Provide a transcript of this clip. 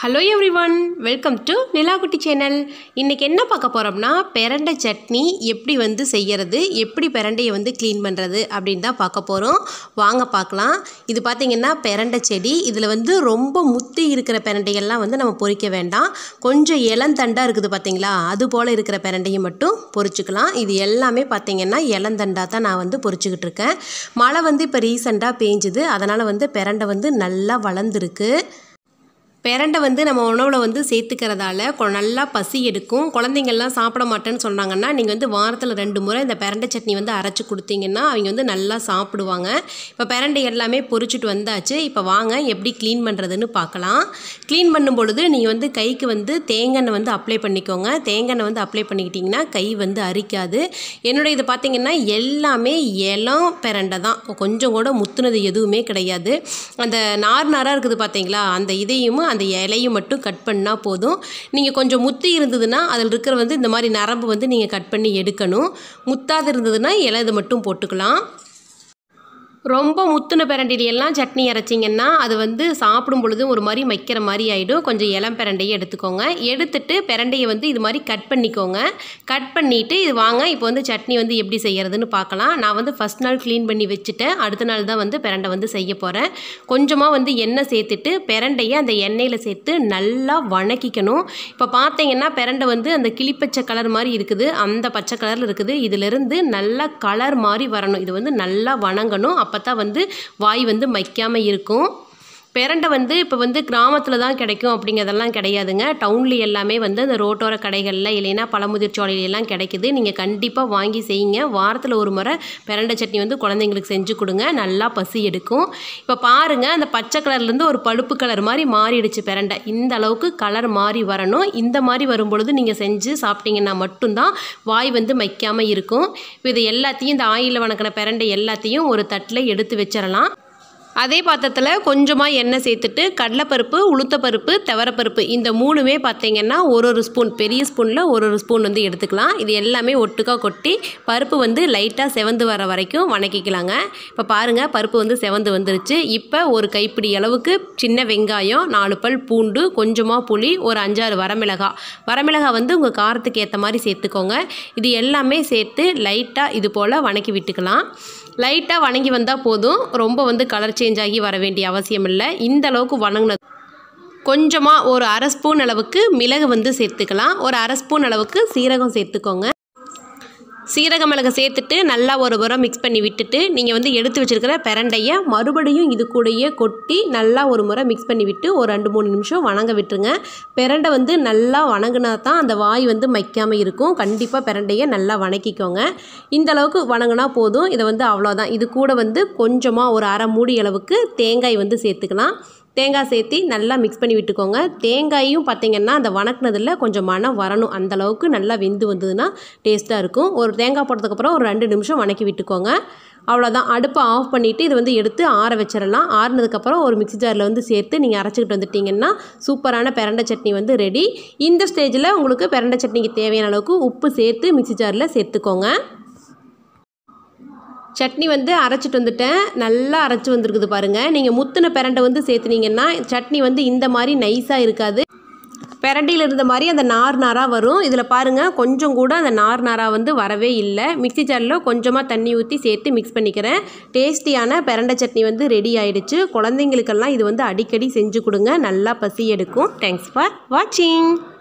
hello everyone welcome to Nilakutti channel இன்றைக்கி என்ன பார்க்க போகிறோம்னா பெரண்டை சட்னி எப்படி வந்து செய்யறது எப்படி பெரண்டையை வந்து க்ளீன் பண்ணுறது அப்படின்னு தான் பார்க்க போகிறோம் வாங்க பார்க்கலாம் இது பார்த்திங்கன்னா பெரண்டை செடி இதில் வந்து ரொம்ப முத்தி இருக்கிற பெரண்டைகள்லாம் வந்து நம்ம பொறிக்க வேண்டாம் கொஞ்சம் இளந்தண்டாக இருக்குது பார்த்தீங்களா அது போல் இருக்கிற பெரண்டையை மட்டும் பொறிச்சுக்கலாம் இது எல்லாமே பார்த்திங்கன்னா இளந்தண்டாக தான் நான் வந்து பொறிச்சுக்கிட்டு இருக்கேன் மழை வந்து இப்போ ரீசெண்டாக பேஞ்சுது அதனால் வந்து பெரண்டை வந்து நல்லா வளர்ந்துருக்கு பெரண்டை வந்து நம்ம உணவில் வந்து சேர்த்துக்கிறதால கொ- நல்லா பசி எடுக்கும் குழந்தைங்கள்லாம் சாப்பிட மாட்டேன்னு சொன்னாங்கன்னா நீங்கள் வந்து வாரத்தில் ரெண்டு முறை இந்த பெரண்டை சட்னி வந்து அரைச்சி கொடுத்தீங்கன்னா அவங்க வந்து நல்லா சாப்பிடுவாங்க இப்போ பெரண்டை எல்லாமே பொரிச்சிட்டு வந்தாச்சு இப்போ வாங்க எப்படி க்ளீன் பண்ணுறதுன்னு பார்க்கலாம் க்ளீன் பண்ணும் பொழுது நீங்கள் வந்து கைக்கு வந்து தேங்காய் வந்து அப்ளை பண்ணிக்கோங்க தேங்காய் வந்து அப்ளை பண்ணிக்கிட்டிங்கன்னா கை வந்து அரிக்காது என்னோட இது பார்த்தீங்கன்னா எல்லாமே இளம் பெரண்டை தான் கொஞ்சம் கூட முத்துனது எதுவுமே கிடையாது அந்த நார் நாராக இருக்குது பார்த்தீங்களா அந்த இதையும் அந்த இலையும் மட்டும் கட் பண்ணால் போதும் நீங்கள் கொஞ்சம் முத்தி இருந்ததுன்னா அதில் இருக்கிற வந்து இந்த மாதிரி நரம்பு வந்து நீங்கள் கட் பண்ணி எடுக்கணும் முத்தாது இருந்ததுன்னா இலை இது மட்டும் போட்டுக்கலாம் ரொம்ப முத்துன பிரண்டையிலாம் சட்னி அரைச்சிங்கன்னா அது வந்து சாப்பிடும் பொழுது ஒரு மாதிரி மைக்கிற மாதிரி ஆகிடும் கொஞ்சம் இளம் பிரண்டையை எடுத்துக்கோங்க எடுத்துட்டு பிரண்டையை வந்து இது மாதிரி கட் பண்ணிக்கோங்க கட் பண்ணிவிட்டு இது வாங்க இப்போ வந்து சட்னி வந்து எப்படி செய்யறதுன்னு பார்க்கலாம் நான் வந்து ஃபஸ்ட் நாள் க்ளீன் பண்ணி வச்சுட்டேன் அடுத்த நாள் தான் வந்து பிரண்டை வந்து செய்ய போகிறேன் கொஞ்சமாக வந்து எண்ணெய் சேர்த்துட்டு பிரண்டையை அந்த எண்ணெயில் சேர்த்து நல்லா வணக்கிக்கணும் இப்போ பார்த்தீங்கன்னா பிரண்டை வந்து அந்த கிளிப்பச்சை கலர் மாதிரி இருக்குது அந்த பச்சை கலரில் இருக்குது இதிலிருந்து நல்லா கலர் மாதிரி வரணும் இது வந்து நல்லா வணங்கணும் அப்போ தான் வந்து வாய் வந்து மைக்காமல் இருக்கும் பிரண்டை வந்து இப்போ வந்து கிராமத்தில் தான் கிடைக்கும் அப்படிங்கிறதெல்லாம் கிடையாதுங்க டவுன்ல எல்லாமே வந்து அந்த ரோட்டோர கடைகளில் இல்லைன்னா பழமுதிர் சோலையில எல்லாம் கிடைக்குது நீங்கள் கண்டிப்பாக வாங்கி செய்யுங்க வாரத்தில் ஒரு முறை பிரண்டை சட்னி வந்து குழந்தைங்களுக்கு செஞ்சு கொடுங்க நல்லா பசி எடுக்கும் இப்போ பாருங்கள் அந்த பச்சை கலர்லேருந்து ஒரு பழுப்பு கலர் மாதிரி மாறிடுச்சு பிரண்டை இந்த அளவுக்கு கலர் மாறி வரணும் இந்த மாதிரி வரும் பொழுது நீங்கள் செஞ்சு சாப்பிட்டீங்கன்னா மட்டும்தான் வாய் வந்து மைக்காமல் இருக்கும் இப்போ இது எல்லாத்தையும் இந்த ஆயிலில் வணக்கின பிரண்டை எல்லாத்தையும் ஒரு தட்டில் எடுத்து வச்சிடலாம் அதே பாத்திரத்தில் கொஞ்சமாக எண்ணெய் சேர்த்துட்டு கடலைப்பருப்பு உளுத்தப்பருப்பு துவரப்பருப்பு இந்த மூணுமே பார்த்தீங்கன்னா ஒரு ஒரு ஸ்பூன் பெரிய ஸ்பூனில் ஒரு ஒரு ஸ்பூன் வந்து எடுத்துக்கலாம் இது எல்லாமே ஒட்டுக்கா கொட்டி பருப்பு வந்து லைட்டாக செவந்து வர வரைக்கும் வணக்கிக்கலாங்க இப்போ பாருங்கள் பருப்பு வந்து செவந்து வந்துருச்சு இப்போ ஒரு கைப்பிடி அளவுக்கு சின்ன வெங்காயம் நாலு பல் பூண்டு கொஞ்சமாக புளி ஒரு அஞ்சாறு வரமிளகாய் வரமிளகாய் வந்து உங்கள் காரத்துக்கு ஏற்ற மாதிரி சேர்த்துக்கோங்க இது எல்லாமே சேர்த்து லைட்டாக இது போல் வணக்கி விட்டுக்கலாம் லைட்டாக வணங்கி வந்தால் போதும் ரொம்ப வந்து கலர் சேஞ்ச் ஆகி வர வேண்டிய அவசியம் இல்லை இந்த அளவுக்கு வணங்கினது கொஞ்சமாக ஒரு அரை ஸ்பூன் அளவுக்கு மிளகு வந்து சேர்த்துக்கலாம் ஒரு அரை ஸ்பூன் அளவுக்கு சீரகம் சேர்த்துக்கோங்க சீரக மிளகு சேர்த்துட்டு நல்லா ஒரு உரம் மிக்ஸ் பண்ணி விட்டுட்டு நீங்கள் வந்து எடுத்து வச்சிருக்கிற பிரண்டையை மறுபடியும் இது கூடயே கொட்டி நல்லா ஒரு முறை மிக்ஸ் பண்ணி விட்டு ஒரு ரெண்டு மூணு நிமிஷம் வணங்க விட்டுருங்க பிரண்டை வந்து நல்லா வணங்கினா தான் அந்த வாய் வந்து மைக்காமல் இருக்கும் கண்டிப்பாக பிரண்டையை நல்லா வணக்கிக்கோங்க இந்த அளவுக்கு வணங்கினா போதும் இதை வந்து அவ்வளோதான் இது கூட வந்து கொஞ்சமாக ஒரு அரை மூடி அளவுக்கு தேங்காய் வந்து சேர்த்துக்கலாம் தேங்காய் சேர்த்து நல்லா மிக்ஸ் பண்ணி விட்டுக்கோங்க தேங்காயும் பார்த்தீங்கன்னா அந்த வணக்குனதில் கொஞ்சம் மனம் வரணும் அந்த அளவுக்கு நல்லா வெந்து வந்ததுன்னா டேஸ்ட்டாக இருக்கும் ஒரு தேங்காய் போட்டதுக்கப்புறம் ஒரு ரெண்டு நிமிஷம் வணக்கி விட்டுக்கோங்க அவ்வளோதான் அடுப்பை ஆஃப் பண்ணிவிட்டு இது வந்து எடுத்து ஆற வச்சிடலாம் ஆறுனதுக்கப்புறம் ஒரு மிக்ஸி ஜாரில் வந்து சேர்த்து நீங்கள் அரைச்சிக்கிட்டு வந்துட்டிங்கன்னா சூப்பரான பிரண்டை சட்னி வந்து ரெடி இந்த ஸ்டேஜில் உங்களுக்கு பிரண்டை சட்னிக்கு தேவையான அளவுக்கு உப்பு சேர்த்து மிக்ஸி ஜாரில் சேர்த்துக்கோங்க சட்னி வந்து அரைச்சிட்டு வந்துட்டேன் நல்லா அரைச்சி வந்திருக்குது பாருங்கள் நீங்கள் முத்தின பிரண்டை வந்து சேர்த்துனீங்கன்னா சட்னி வந்து இந்த மாதிரி நைஸாக இருக்காது பிரண்டையில் இருந்த மாதிரி அந்த நார் நாராக வரும் இதில் பாருங்கள் கொஞ்சம் கூட அந்த நார் நாராக வந்து வரவே இல்லை மிக்ஸி ஜாரில் கொஞ்சமாக தண்ணி ஊற்றி சேர்த்து மிக்ஸ் பண்ணிக்கிறேன் டேஸ்டியான பிரண்டை சட்னி வந்து ரெடி ஆயிடுச்சு குழந்தைங்களுக்கெல்லாம் இது வந்து அடிக்கடி செஞ்சு கொடுங்க நல்லா பசி எடுக்கும் தேங்க்ஸ் ஃபார் வாட்சிங்